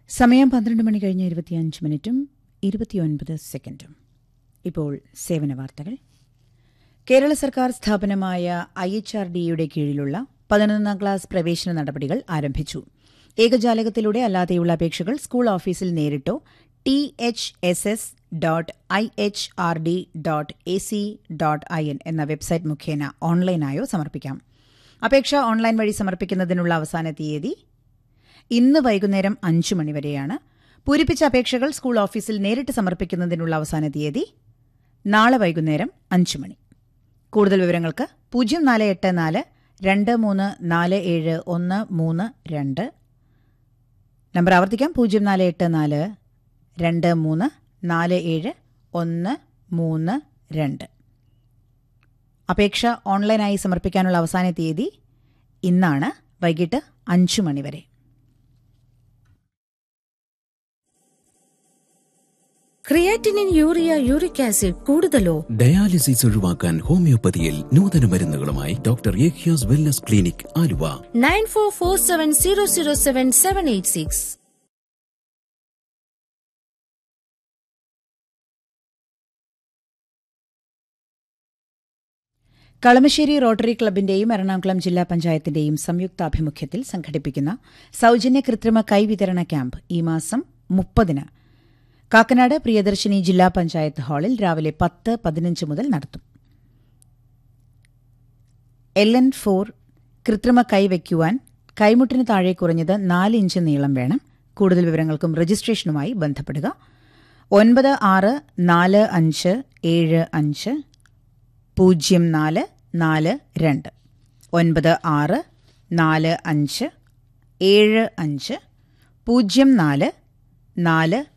സമയം പന്ത്രണ്ട് മണി കഴിഞ്ഞ് ഇരുപത്തിയഞ്ച് മിനിറ്റും ഇരുപത്തിയൊൻപത് സെക്കൻഡും ഇപ്പോൾ സേവന വാർത്തകൾ കേരള സർക്കാർ സ്ഥാപനമായ ഐ എച്ച് ആർ ഡിയുടെ കീഴിലുള്ള പതിനൊന്നാം ക്ലാസ് പ്രവേശന നടപടികൾ ആരംഭിച്ചു ഏകജാലകത്തിലൂടെ അല്ലാതെയുള്ള അപേക്ഷകൾ സ്കൂൾ ഓഫീസിൽ നേരിട്ടോ T H S S dot I H R D dot A C dot I N എന്ന വെബ്സൈറ്റ് മുഖേന ഓൺലൈനായോ സമർപ്പിക്കാം അപേക്ഷ ഓൺലൈൻ വഴി സമർപ്പിക്കുന്നതിനുള്ള അവസാന തീയതി ഇന്ന് വൈകുന്നേരം അഞ്ചു മണിവരെയാണ് പൂരിപ്പിച്ച അപേക്ഷകൾ സ്കൂൾ ഓഫീസിൽ നേരിട്ട് സമർപ്പിക്കുന്നതിനുള്ള അവസാന തീയതി നാളെ വൈകുന്നേരം അഞ്ചു മണി കൂടുതൽ വിവരങ്ങൾക്ക് പൂജ്യം നാല് എട്ട് നാല് രണ്ട് മൂന്ന് നാല് ഏഴ് ഒന്ന് മൂന്ന് രണ്ട് നമ്പർ ആവർത്തിക്കാം പൂജ്യം നാല് എട്ട് നാല് രണ്ട് മൂന്ന് നാല് ഏഴ് ഒന്ന് മൂന്ന് രണ്ട് അപേക്ഷ ഓൺലൈനായി സമർപ്പിക്കാനുള്ള അവസാന തീയതി ഇന്നാണ് വൈകിട്ട് അഞ്ചു മണിവരെ ക്രിയാറ്റിനിൻ യൂറിയ യൂറിക് ആസിഡ് കൂടുതലോ ഡയാലിസിസ് ഒഴിവാക്കാൻ ഹോമിയോപ്പതിയിൽ നൂതന മരുന്നുകളുമായി ഡോക്ടർ യേഖ്യാസ് wellness clinic Aluva nine four four seven zero zero seven seven eight six Kalamassery rotary ക്ലബിന്റെയും എറണാകുളം ജില്ലാ പഞ്ചായത്തിന്റെയും സംയുക്താഭിമുഖ്യത്തിൽ സംഘടിപ്പിക്കുന്ന സൌജന്യ കൃത്രിമ കൈവിതരണ ക്യാമ്പ് ഈ മാസം മുപ്പതിന് കാക്കനാട് പ്രിയദർശിനി ജില്ലാ പഞ്ചായത്ത് ഹാളിൽ രാവിലെ പത്ത് പതിനഞ്ച് മുതൽ നടത്തും എൽ എൻ ഫോർ കൃത്രിമ കൈ വയ്ക്കുവാൻ കൈമുട്ടിന് താഴെ കുറഞ്ഞത് നാല് ഇഞ്ച് നീളം വേണം കൂടുതൽ വിവരങ്ങൾക്കും രജിസ്ട്രേഷനുമായി ബന്ധപ്പെടുക ഒൻപത് ആറ് നാല് അഞ്ച് ഏഴ് അഞ്ച് പൂജ്യം നാല് നാല് രണ്ട് ഒൻപത് ആറ് നാല് അഞ്ച് ഏഴ് അഞ്ച് പൂജ്യം നാല് നാല്